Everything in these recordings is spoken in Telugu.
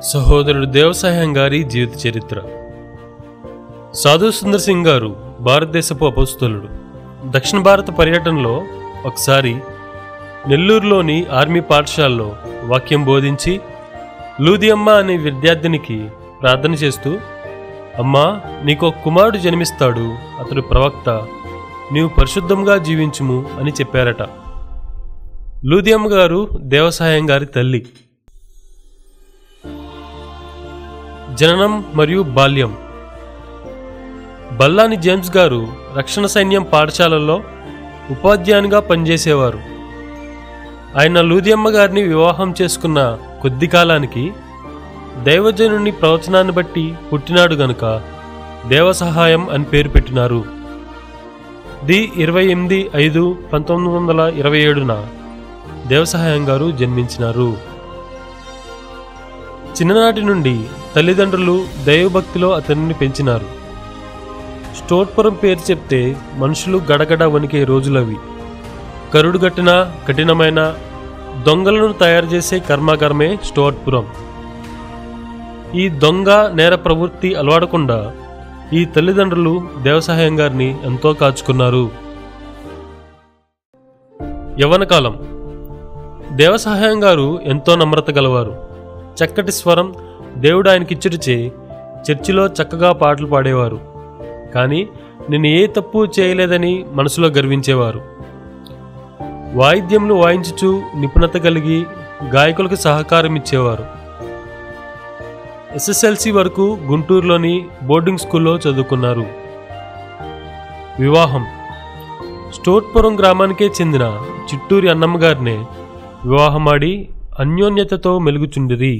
సహోదరుడు దేవసాయం గారి జీవిత చరిత్ర సాధు సుందర్ సింగ్ గారు భారతదేశపు అపస్తులుడు దక్షిణ భారత పర్యటనలో ఒకసారి నెల్లూరులోని ఆర్మీ పాఠశాలలో వాక్యం బోధించి లూదియమ్మ అనే విద్యార్థినికి ప్రార్థన చేస్తూ అమ్మా నీకు ఒక కుమారుడు జన్మిస్తాడు అతడు ప్రవక్త నీవు పరిశుద్ధంగా జీవించుము అని చెప్పారట లూదియమ్మ గారు దేవసాయం గారి తల్లి జననం మరియు బాల్యం బల్లాని జేమ్స్ గారు రక్షణ సైన్యం పాఠశాలల్లో ఉపాధ్యాయునిగా పనిచేసేవారు ఆయన లూదియమ్మ గారిని వివాహం చేసుకున్న కొద్ది కాలానికి దైవజనుని ప్రవచనాన్ని బట్టి పుట్టినాడు గనుక దేవసహాయం అని పేరు పెట్టినారు ది ఇరవై ఎనిమిది ఐదు పంతొమ్మిది వందల ఇరవై ఏడున దేవసహాయం గారు జన్మించినారు చిన్ననాటి నుండి తల్లిదండ్రులు దైవభక్తిలో అతనిని పెంచినారు స్టోర్పురం పేరు చెప్తే మనుషులు గడగడ వణికే రోజులవి కరుడుగట్టిన కఠినమైన దొంగలను తయారు చేసే కర్మాగారమే స్టోర్పురం ఈ దొంగ నేర ప్రవృత్తి అలవాడకుండా ఈ తల్లిదండ్రులు దేవసహాయం గారిని ఎంతో కాచుకున్నారు యవనకాలం దేవసహాయం గారు ఎంతో నమ్రత గలవారు చక్కటి స్వరం దేవుడు ఆయనకిచ్చుడిచే చర్చిలో చక్కగా పాటలు పాడేవారు కానీ నేను ఏ తప్పు చేయలేదని మనసులో గర్వించేవారు వాయిద్యములు వాయించుచు నిపుణత కలిగి గాయకులకు సహకారం ఇచ్చేవారు ఎస్ఎస్ఎల్సి వరకు గుంటూరులోని బోర్డింగ్ స్కూల్లో చదువుకున్నారు వివాహం స్టోట్పురం గ్రామానికే చెందిన చిట్టూరి అన్నమ్మ గారినే వివాహమాడి అన్యోన్యతతో మెలుగుచుండిరి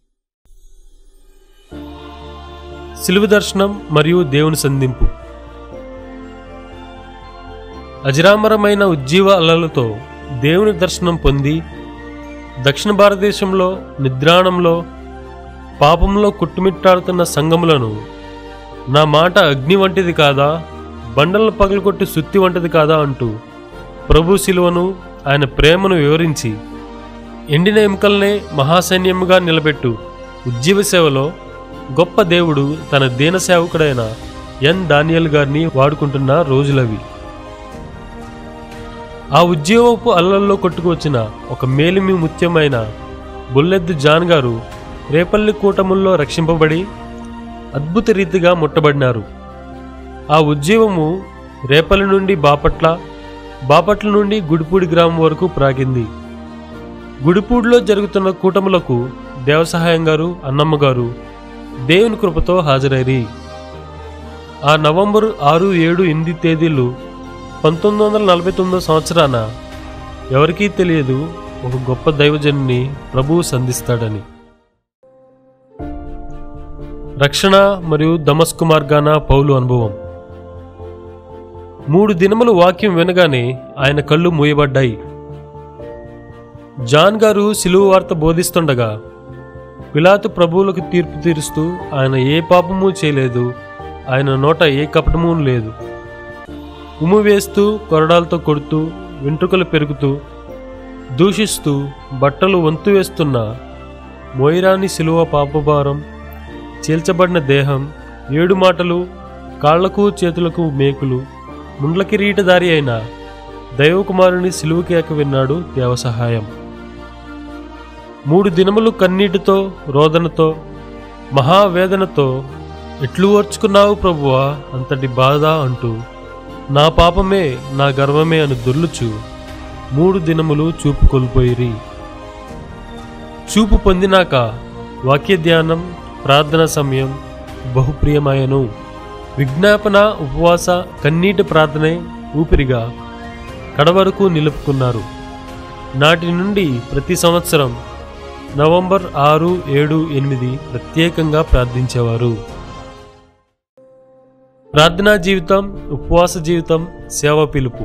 శిలువ దర్శనం మరియు దేవుని సంధింపు అజరామరమైన ఉజ్జీవ అలలతో దేవుని దర్శనం పొంది దక్షిణ భారతదేశంలో నిద్రాణంలో పాపంలో కుట్టుమిట్టాడుతున్న సంఘములను నా మాట అగ్ని వంటిది కాదా బండలను పగలగొట్టి సుత్తి వంటిది కాదా అంటూ ప్రభు శిలువను ఆయన ప్రేమను వివరించి ఎండిన ఎముకల్నే మహాసైన్యముగా నిలబెట్టు ఉజ్జీవ సేవలో గొప్ప దేవుడు తన దీన సేవకుడైన ఎన్ దానియల్ గారిని వాడుకుంటున్న రోజులవి ఆ ఉద్యోగపు అల్లల్లో కొట్టుకొచ్చిన ఒక మేలిమి ముత్యమైన బుల్లెద్దు జాన్ గారు రేపల్లి కూటముల్లో రక్షింపబడి అద్భుత రీతిగా ముట్టబడినారు ఆ ఉద్యమము రేపల్లి నుండి బాపట్ల బాపట్ల నుండి గుడిపూడి గ్రామం వరకు ప్రాగింది గుడిపూడిలో జరుగుతున్న కూటములకు దేవసహాయం గారు అన్నమ్మ గారు దేవుని కృపతో హాజరైరి ఆ నవంబరు ఆరు ఏడు ఎనిమిది తేదీలు పంతొమ్మిది వందల నలభై తొమ్మిదో సంవత్సరాన ఎవరికీ తెలియదు ఒక గొప్ప దైవజనుని ప్రభువు సంధిస్తాడని రక్షణ మరియు దమస్కు మార్గాన పౌలు అనుభవం మూడు దినములు వాక్యం వినగానే ఆయన కళ్ళు మూయబడ్డాయి జాన్ గారు సిలువ వార్త బోధిస్తుండగా పిలాతు ప్రభువులకు తీర్పు తీరుస్తూ ఆయన ఏ పాపము చేయలేదు ఆయన నోట ఏ కపటము లేదు ఉమ్ము వేస్తూ కొరడాలతో కొడుతూ వెంట్రుకలు పెరుగుతూ దూషిస్తూ బట్టలు వంతు వేస్తున్న మోయిరాని శిలువ పాపభారం చీల్చబడిన దేహం ఏడు మాటలు కాళ్లకు చేతులకు మేకులు ముండ్ల కిరీటదారి అయిన దైవకుమారుని సిలువకేక విన్నాడు దేవసహాయం మూడు దినములు కన్నీటితో రోదనతో మహావేదనతో ఎట్లు ఓర్చుకున్నావు ప్రభువా అంతటి బాధ అంటూ నా పాపమే నా గర్వమే అని దొర్లుచు మూడు దినములు చూపు కోల్పోయిరి చూపు పొందినాక వాక్య ధ్యానం ప్రార్థన సమయం బహుప్రియమాయను విజ్ఞాపన ఉపవాస కన్నీటి ప్రార్థనే ఊపిరిగా కడవరకు నిలుపుకున్నారు నాటి నుండి ప్రతి సంవత్సరం నవంబర్ ఆరు ఏడు ఎనిమిది ప్రత్యేకంగా ప్రార్థించేవారు ప్రార్థనా జీవితం ఉపవాస జీవితం సేవ పిలుపు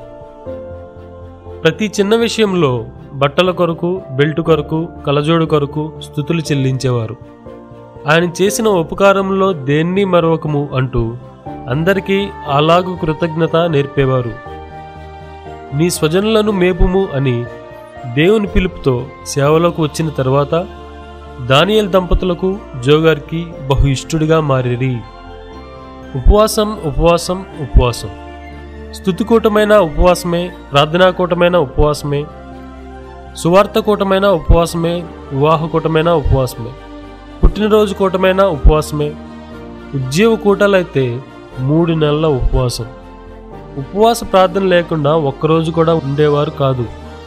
ప్రతి చిన్న విషయంలో బట్టల కొరకు బెల్ట్ కొరకు కలజోడు కొరకు స్థుతులు చెల్లించేవారు ఆయన చేసిన ఉపకారంలో దేన్ని మరొకము అంటూ అందరికీ అలాగు కృతజ్ఞత నేర్పేవారు నీ స్వజనులను మేపుము అని దేవుని పిలుపుతో సేవలోకి వచ్చిన తర్వాత దానియల్ దంపతులకు జోగారికి బహు ఇష్టుడిగా మారిరి ఉపవాసం ఉపవాసం ఉపవాసం స్థుతికూటమైన ఉపవాసమే ప్రార్థనాకూటమైన ఉపవాసమే సువార్తకూటమైన ఉపవాసమే వివాహకూటమైన ఉపవాసమే పుట్టినరోజు కూటమైన ఉపవాసమే ఉద్యోగ కూటాలైతే మూడు నెలల ఉపవాసం ఉపవాస ప్రార్థన లేకుండా ఒక్కరోజు కూడా ఉండేవారు కాదు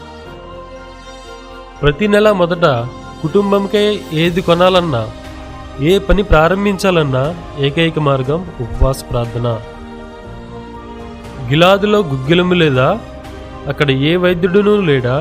ప్రతి నెల మొదట కుటుంబంకే ఏది కొనాలన్నా ఏ పని ప్రారంభించాలన్నా ఏకైక మార్గం ఉపవాస ప్రార్థన గిలాదులో గుగ్గిలము లేదా అక్కడ ఏ వైద్యుడునూ లేడా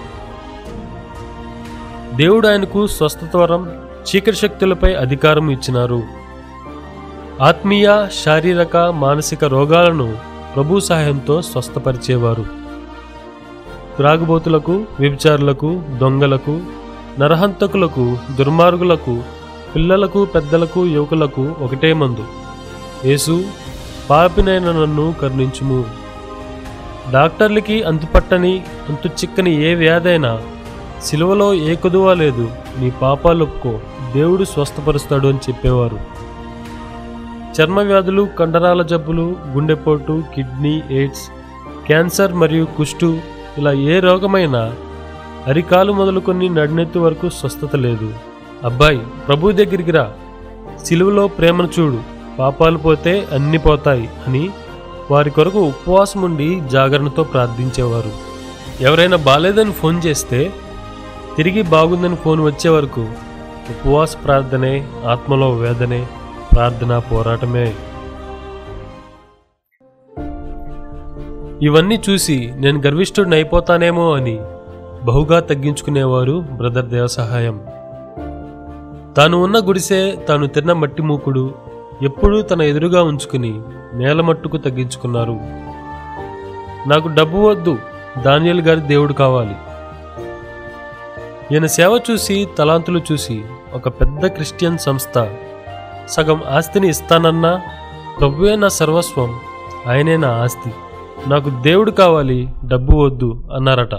దేవుడు ఆయనకు స్వస్థత వరం చీకటి శక్తులపై అధికారం ఇచ్చినారు ఆత్మీయ శారీరక మానసిక రోగాలను ప్రభు సహాయంతో స్వస్థపరిచేవారు త్రాగుబోతులకు వ్యభిచారులకు దొంగలకు నరహంతకులకు దుర్మార్గులకు పిల్లలకు పెద్దలకు యువకులకు ఒకటే మందు యేసు పాపినైన నన్ను కరుణించుము డాక్టర్లకి అంతుపట్టని అంతు చిక్కని ఏ వ్యాధైనా సిలువలో ఏ కొదువా లేదు నీ పాపాలు ఒప్పుకో దేవుడు స్వస్థపరుస్తాడు అని చెప్పేవారు చర్మ వ్యాధులు కండరాల జబ్బులు గుండెపోటు కిడ్నీ ఎయిడ్స్ క్యాన్సర్ మరియు కుష్టు ఇలా ఏ రోగమైనా అరికాలు మొదలుకొని నడినెత్తి వరకు స్వస్థత లేదు అబ్బాయి ప్రభు దగ్గరికి రా సిలువలో ప్రేమను చూడు పాపాలు పోతే అన్ని పోతాయి అని వారి కొరకు ఉపవాసం ఉండి జాగరణతో ప్రార్థించేవారు ఎవరైనా బాలేదని ఫోన్ చేస్తే తిరిగి బాగుందని ఫోన్ వచ్చే వరకు ఉపవాస ప్రార్థనే ఆత్మలో వేదనే ప్రార్థనా పోరాటమే ఇవన్నీ చూసి నేను గర్విష్ఠుడిని అయిపోతానేమో అని బహుగా తగ్గించుకునేవారు బ్రదర్ దేవసహాయం తాను ఉన్న గుడిసే తాను తిన్న మట్టి మూకుడు ఎప్పుడూ తన ఎదురుగా ఉంచుకుని నేలమట్టుకు తగ్గించుకున్నారు నాకు డబ్బు వద్దు దానియల్ గారి దేవుడు కావాలి ఈయన సేవ చూసి తలాంతులు చూసి ఒక పెద్ద క్రిస్టియన్ సంస్థ సగం ఆస్తిని ఇస్తానన్నా ప్రభువే నా సర్వస్వం ఆయనే నా ఆస్తి నాకు దేవుడు కావాలి డబ్బు వద్దు అన్నారట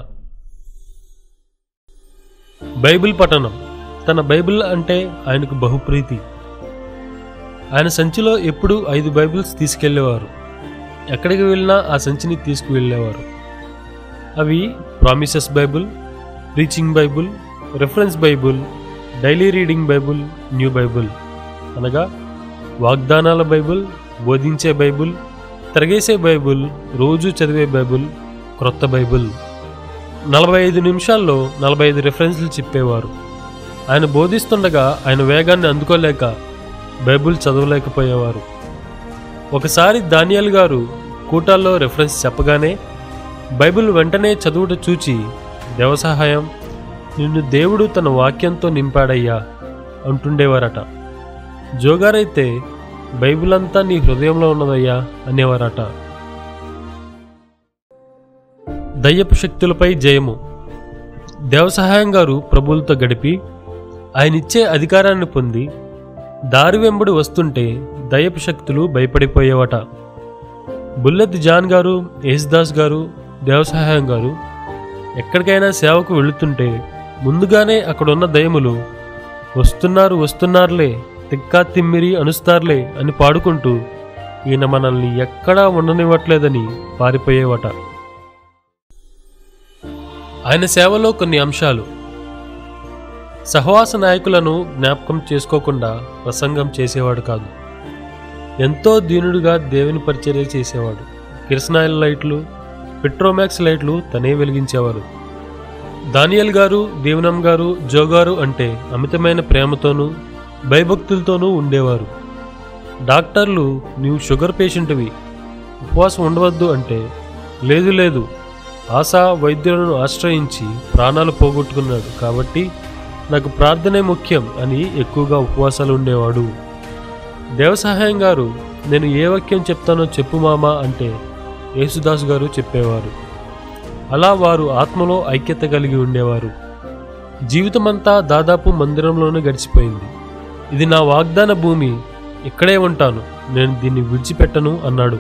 బైబిల్ పఠనం తన బైబిల్ అంటే ఆయనకు బహుప్రీతి ఆయన సంచిలో ఎప్పుడూ ఐదు బైబిల్స్ తీసుకెళ్లేవారు ఎక్కడికి వెళ్ళినా ఆ సంచిని తీసుకువెళ్ళేవారు అవి promises Bible preaching Bible reference Bible daily reading Bible new Bible అనగా వాగ్దానాల బైబిల్ బోధించే బైబిల్ తిరగేసే బైబిల్ రోజు చదివే బైబిల్ క్రొత్త బైబిల్ నలభై ఐదు నిమిషాల్లో నలభై ఐదు రెఫరెన్స్లు చెప్పేవారు ఆయన బోధిస్తుండగా ఆయన వేగాన్ని అందుకోలేక బైబిల్ చదవలేకపోయేవారు ఒకసారి దానియల్ గారు కూటాల్లో రెఫరెన్స్ చెప్పగానే బైబిల్ వెంటనే చదువుట చూచి దేవసహాయం నిన్ను దేవుడు తన వాక్యంతో నింపాడయ్యా అంటుండేవారట జోగారైతే బైబిల్ అంతా నీ హృదయంలో ఉన్నదయ్యా అనేవారట దయ్యపు శక్తులపై జయము దేవసహాయం గారు ప్రభువులతో గడిపి ఆయనిచ్చే అధికారాన్ని పొంది దారి వెంబడి వస్తుంటే దయ్యపు శక్తులు భయపడిపోయేవట బుల్లెత్ జాన్ గారు యేసుదాస్ గారు దేవసహాయం గారు ఎక్కడికైనా సేవకు వెళుతుంటే ముందుగానే అక్కడున్న దయములు వస్తున్నారు వస్తున్నారులే తిక్కా తిమ్మిరి అనుస్తారులే అని పాడుకుంటూ ఈయన మనల్ని ఎక్కడా ఉండనివ్వట్లేదని పారిపోయేవట ఆయన సేవలో కొన్ని అంశాలు సహవాస నాయకులను జ్ఞాపకం చేసుకోకుండా ప్రసంగం చేసేవాడు కాదు ఎంతో దీనుడుగా దేవుని పరిచర్య చేసేవాడు కిరసనాయిల్ లైట్లు పెట్రోమాక్స్ లైట్లు తనే వెలిగించేవారు దానియల్ గారు దేవనం గారు జోగారు అంటే అమితమైన ప్రేమతోనూ భయభక్తులతోనూ ఉండేవారు డాక్టర్లు నీవు షుగర్ పేషెంట్వి ఉపవాసం ఉండవద్దు అంటే లేదు లేదు ఆశా వైద్యులను ఆశ్రయించి ప్రాణాలు పోగొట్టుకున్నాడు కాబట్టి నాకు ప్రార్థనే ముఖ్యం అని ఎక్కువగా ఉపవాసాలు ఉండేవాడు దేవసహాయం గారు నేను ఏ వాక్యం చెప్తానో చెప్పు మామా అంటే యేసుదాస్ గారు చెప్పేవారు అలా వారు ఆత్మలో ఐక్యత కలిగి ఉండేవారు జీవితమంతా దాదాపు మందిరంలోనే గడిచిపోయింది ఇది నా వాగ్దాన భూమి ఇక్కడే ఉంటాను నేను దీన్ని విడిచిపెట్టను అన్నాడు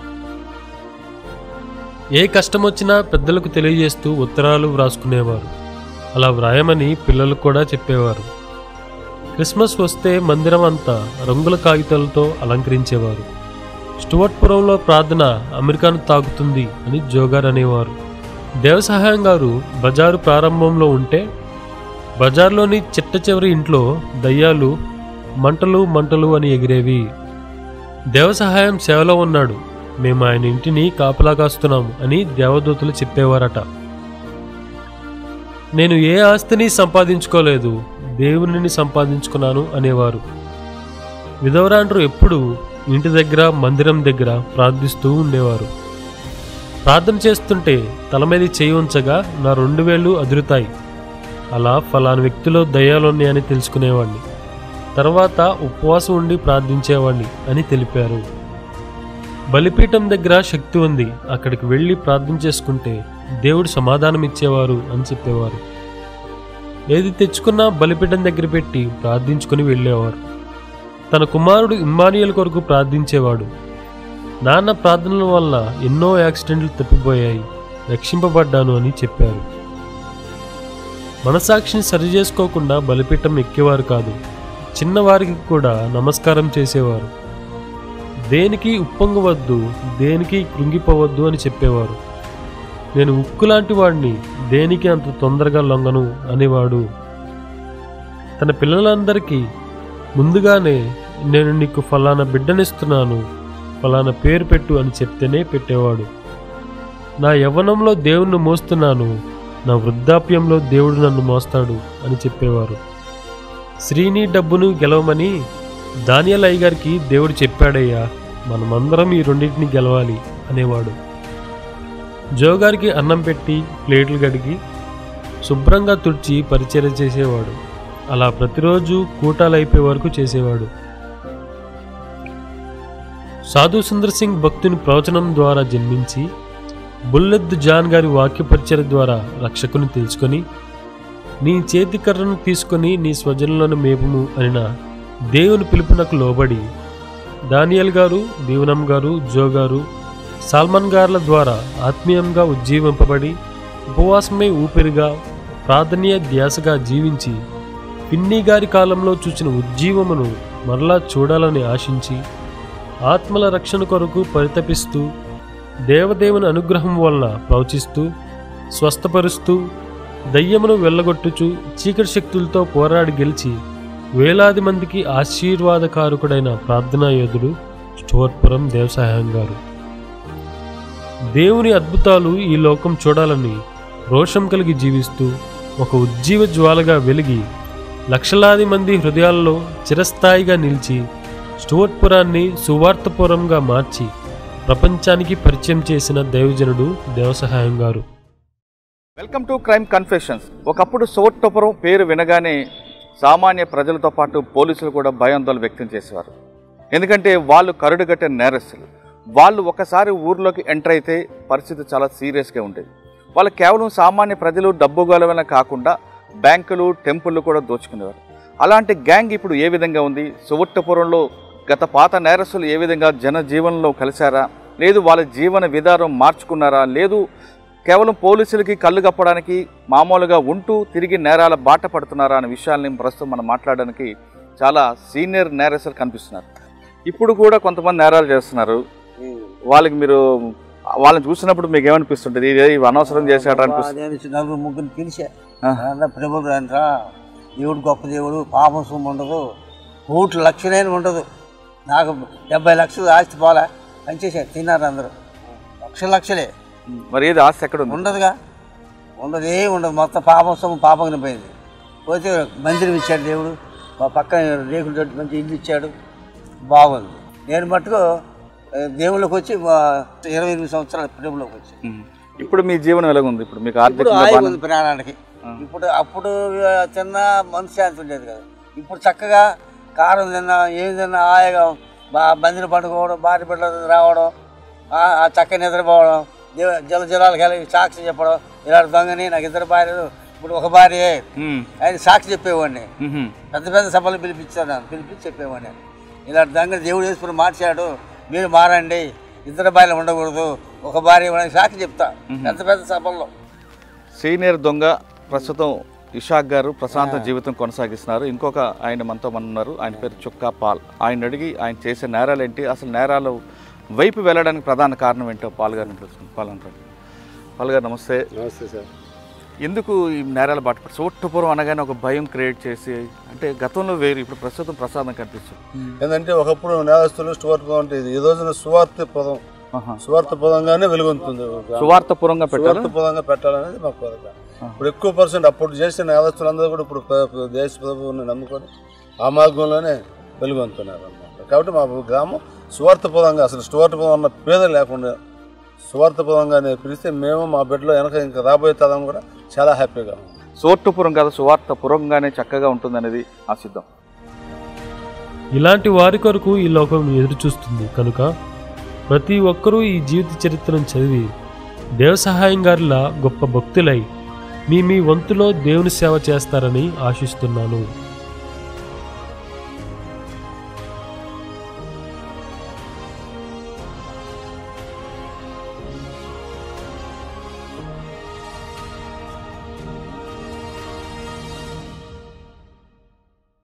ఏ కష్టం వచ్చినా పెద్దలకు తెలియజేస్తూ ఉత్తరాలు వ్రాసుకునేవారు అలా వ్రాయమని పిల్లలకు కూడా చెప్పేవారు క్రిస్మస్ వస్తే మందిరం అంతా రంగుల కాగితాలతో అలంకరించేవారు స్టువర్ట్పురంలో ప్రార్థన అమెరికాను తాకుతుంది అని జోగార్ అనేవారు దేవసహాయం గారు బజారు ప్రారంభంలో ఉంటే బజార్లోని చిట్ట చివరి ఇంట్లో దయ్యాలు మంటలు మంటలు అని ఎగిరేవి దేవసహాయం సేవలో ఉన్నాడు మేము ఆయన ఇంటిని కాపలా కాస్తున్నాము అని దేవదూతలు చెప్పేవారట నేను ఏ ఆస్తిని సంపాదించుకోలేదు దేవునిని సంపాదించుకున్నాను అనేవారు విధవరాండ్రు ఎప్పుడు ఇంటి దగ్గర మందిరం దగ్గర ప్రార్థిస్తూ ఉండేవారు ప్రార్థన చేస్తుంటే తల మీద చేయి ఉంచగా నా రెండు వేళ్ళు అదురుతాయి అలా ఫలాని వ్యక్తిలో దయ్యాలున్నాయని తెలుసుకునేవాడిని తర్వాత ఉపవాసం ఉండి ప్రార్థించేవాడిని అని తెలిపారు బలిపీఠం దగ్గర శక్తి ఉంది అక్కడికి వెళ్ళి ప్రార్థన చేసుకుంటే దేవుడు సమాధానం ఇచ్చేవారు అని చెప్పేవారు ఏది తెచ్చుకున్నా బలిపీఠం దగ్గర పెట్టి ప్రార్థించుకుని వెళ్ళేవారు తన కుమారుడు ఇమ్మానియల్ కొరకు ప్రార్థించేవాడు నాన్న ప్రార్థనల వల్ల ఎన్నో యాక్సిడెంట్లు తప్పిపోయాయి రక్షింపబడ్డాను అని చెప్పారు మనసాక్షిని సరిచేసుకోకుండా బలిపీఠం ఎక్కేవారు కాదు చిన్నవారికి కూడా నమస్కారం చేసేవారు దేనికి ఉప్పొంగవద్దు దేనికి కృంగిపోవద్దు అని చెప్పేవారు నేను ఉక్కు లాంటి వాడిని దేనికి అంత తొందరగా లొంగను అనేవాడు తన పిల్లలందరికీ ముందుగానే నేను నీకు ఫలానా బిడ్డనిస్తున్నాను ఫలానా పేరు పెట్టు అని చెప్తేనే పెట్టేవాడు నా యవ్వనంలో దేవుణ్ణి మోస్తున్నాను నా వృద్ధాప్యంలో దేవుడు నన్ను మోస్తాడు అని చెప్పేవారు శ్రీని డబ్బును గెలవమని దానియల్ అయ్య గారికి దేవుడు చెప్పాడయ్యా మనమందరం ఈ రెండింటిని గెలవాలి అనేవాడు జోగారికి అన్నం పెట్టి ప్లేట్లు కడిగి శుభ్రంగా తుడిచి పరిచయం చేసేవాడు అలా ప్రతిరోజు కూటాలు అయిపోయే వరకు చేసేవాడు సాధు సుందర్ సింగ్ భక్తుని ప్రవచనం ద్వారా జన్మించి బుల్లెద్ జాన్ గారి వాక్య పరిచయ ద్వారా రక్షకుని తెలుసుకొని నీ చేతి కర్రను తీసుకొని నీ స్వజనులను మేపుము అనిన దేవుని పిలుపునకు లోబడి దానియల్ గారు దీవనం గారు జో గారు సాల్మన్ గార్ల ద్వారా ఆత్మీయంగా ఉజ్జీవింపబడి ఉపవాసమే ఊపిరిగా ప్రార్థనీయ ధ్యాసగా జీవించి పిన్ని గారి కాలంలో చూసిన ఉజ్జీవమును మరలా చూడాలని ఆశించి ఆత్మల రక్షణ కొరకు పరితపిస్తూ దేవదేవుని అనుగ్రహం వలన ప్రవచిస్తూ స్వస్థపరుస్తూ దయ్యమును వెళ్ళగొట్టుచు చీకటి శక్తులతో పోరాడి గెలిచి వేలాది మందికి ఆశీర్వాదకారకుడైన ప్రార్థనా యోధుడు స్టోర్పురం దేవసహాయం గారు దేవుని అద్భుతాలు ఈ లోకం చూడాలని రోషం కలిగి జీవిస్తూ ఒక ఉజ్జీవ జ్వాలగా వెలిగి లక్షలాది మంది హృదయాల్లో చిరస్థాయిగా నిలిచి స్టువర్ట్పురాన్ని సువార్తపురంగా మార్చి ప్రపంచానికి పరిచయం చేసిన దైవజనుడు దేవసహాయం గారు వెల్కమ్ టు క్రైమ్ కన్ఫెషన్స్ ఒకప్పుడు సోట్టపురం పేరు వినగానే సామాన్య ప్రజలతో పాటు పోలీసులు కూడా భయాందోళన వ్యక్తం చేసేవారు ఎందుకంటే వాళ్ళు కరుడుగట్టిన నేరస్తులు వాళ్ళు ఒకసారి ఊర్లోకి ఎంటర్ అయితే పరిస్థితి చాలా సీరియస్గా ఉండేది వాళ్ళు కేవలం సామాన్య ప్రజలు డబ్బు గలవనే కాకుండా బ్యాంకులు టెంపుల్లు కూడా దోచుకునేవారు అలాంటి గ్యాంగ్ ఇప్పుడు ఏ విధంగా ఉంది సువట్టపురంలో గత పాత నేరస్తులు ఏ విధంగా జనజీవనంలో కలిశారా లేదు వాళ్ళ జీవన విధానం మార్చుకున్నారా లేదు కేవలం పోలీసులకి కళ్ళు కప్పడానికి మామూలుగా ఉంటూ తిరిగి నేరాల బాట పడుతున్నారా అనే విషయాల్ని ప్రస్తుతం మనం మాట్లాడడానికి చాలా సీనియర్ నేరస్తులు కనిపిస్తున్నారు ఇప్పుడు కూడా కొంతమంది నేరాలు చేస్తున్నారు వాళ్ళకి మీరు వాళ్ళని చూసినప్పుడు మీకు ఏమనిపిస్తుంటుంది ఇది ఇవి అనవసరం చేశాడు అనిపిస్తుంది నేను నలుగురు ముగ్గురు పిలిచా ఆ. అన్న ప్రభులు రంట్రా దేవుడు గొప్ప దేవుడు పాపం సొమ్ము ఉండదు కోట్లు లక్షలైన ఉండదు నాకు డెబ్బై లక్షలు ఆస్తి పోలే పనిచేసారు తిన్నారు అందరూ లక్షల లక్షలే మరి ఏది ఆస్తి ఎక్కడ ఉంది ఉండదుగా ఉండదు ఏం ఉండదు మొత్తం పాపం సొమ్ము పాపం పోయింది పోతే మందిరం ఇచ్చాడు దేవుడు మా పక్కన రేకుల తోటి మంచి ఇల్లు ఇచ్చాడు బాగుంది నేను మట్టుకు ఆ, దేవుళ్ళకి వచ్చి మా ఇరవై ఎనిమిది సంవత్సరాల ప్రభులోకి వచ్చి ఉమ్. ఇప్పుడు మీ జీవనం ఎలాగుంది ఇప్పుడు మీకు ఇప్పుడు ఆర్థికంగా హాయిగా బాగానే- ఉంది ప్రాణానికి ఇప్పుడు అప్పుడు ఆ, తిన్న మనశ్శాంతి ఉండేది కదా ఇప్పుడు చక్కగా కారం తిన్నా ఏం తిన్నా హాయిగా బా బందిని పండుకోవడం భార్య బిడ్డలు రావడం ఆ ఆ చక్క నిద్రపోవడం దేవ- జల జలాలు కలిగి సాక్షి చెప్పడం ఇలాంటి దొంగని నాకు ఇద్దరు భార్యలు ఇప్పుడు ఒక భార్య ఉమ్. ఆయన సాక్షి చెప్పేవాడిని ఉహుం. పెద్ద పెద్ద సభలు పిలిపించాడు నన్ను పిలిపించి చెప్పేవాడిని ఇలాంటి దొంగ దేవుడు వేసుకుని మార్చాడు మీరు మారండి ఇద్దరు భార్యలు ఉండకూడదు ఒక భార్య ఇవ్వడానికి సాక్షి చెప్తా పెద్ద పెద్ద సభల్లో సీనియర్ దొంగ ప్రస్తుతం ఇషాక్ గారు ప్రశాంత జీవితం కొనసాగిస్తున్నారు ఇంకొక ఆయన మనతో మన ఉన్నారు ఆయన పేరు చుక్కా పాల్ ఆయన అడిగి ఆయన చేసే నేరాలు ఏంటి అసలు నేరాలు వైపు వెళ్ళడానికి ప్రధాన కారణం ఏంటో పాల్ గారిని తెలుసుకుంది పాల్ అంటారు పాల్ గారు నమస్తే నమస్తే సార్ ఎందుకు ఈ నేరాలు బాట సోట్టుపురం అనగానే ఒక భయం క్రియేట్ చేసి అంటే గతంలో వేరు ఇప్పుడు ప్రస్తుతం ప్రసాదం కనిపిస్తుంది ఏంటంటే ఒకప్పుడు నేరస్తులు స్టువార్ట్ అంటే ఇది ఈ రోజున సువార్త పదం సువార్త పదంగానే వెలుగొందుతుంది సువార్తపురంగా పెట్టారు సువార్త పదంగా పెట్టాలనేది మాకు పథకం ఇప్పుడు ఎక్కువ పర్సెంట్ అప్పుడు చేసిన నేరస్తులందరూ కూడా ఇప్పుడు ప్ర- ప్ర- దేశ ప్రభువుని నమ్ముకొని ఆ మార్గంలోనే వెలుగొందుతున్నారు అన్నమాట కాబట్టి మా గ్రామం సువార్త పదంగా అసలు సువార్త పదం అన్న పేద లేకుండా సువార్త పదంగానే పిలిస్తే మేము మా బిడ్డలో వెనక ఇంకా రాబోయే తరం కూడా చాలా హ్యాపీగా ఉంది సోట్టుపురం కాదు సువార్తపురంగానే చక్కగా ఉంటుందనేది ఆశిద్దాం ఇలాంటి వారి కొరకు ఈ లోకం ఎదురు చూస్తుంది కనుక ప్రతి ఒక్కరూ ఈ జీవిత చరిత్రను చదివి దేవ సహాయం గారిలా గొప్ప భక్తులై మీ మీ వంతులో దేవుని సేవ చేస్తారని ఆశిస్తున్నాను